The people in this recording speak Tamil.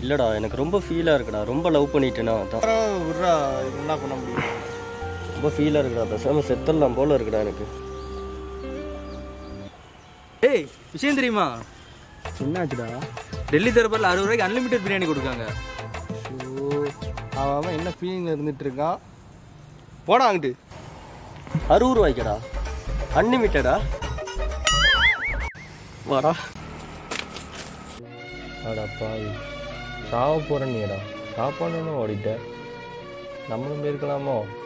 இல்லைடா எனக்கு ரொம்ப ஃபீலாக இருக்குடா ரொம்ப லவ் பண்ணிட்டேனா அதான் விட்றா என்ன பண்ண முடியும் ரொம்ப ஃபீலாக இருக்குடா பேசாமல் செத்தல்லாம் போல இருக்குடா எனக்கு ஏய் விஷயம் தெரியுமா என்னாச்சுடா டெல்லி தரப்பில் அறுபது ரூபாய்க்கு அன்லிமிட்டட் பிரியாணி கொடுக்காங்க ஸோ அவன் அவன் என்ன ஃபீலிங்கில் இருந்துட்டு இருக்கான் போடா அங்கிட்டு அறுபது ரூபாய்க்கடா அன்லிமிட்டடா வாடா அடா பாவி சாவ போகிறேன் நீடா சாப்பாடுன்னு ஓடிட்ட நம்மளும் போயிருக்கலாமோ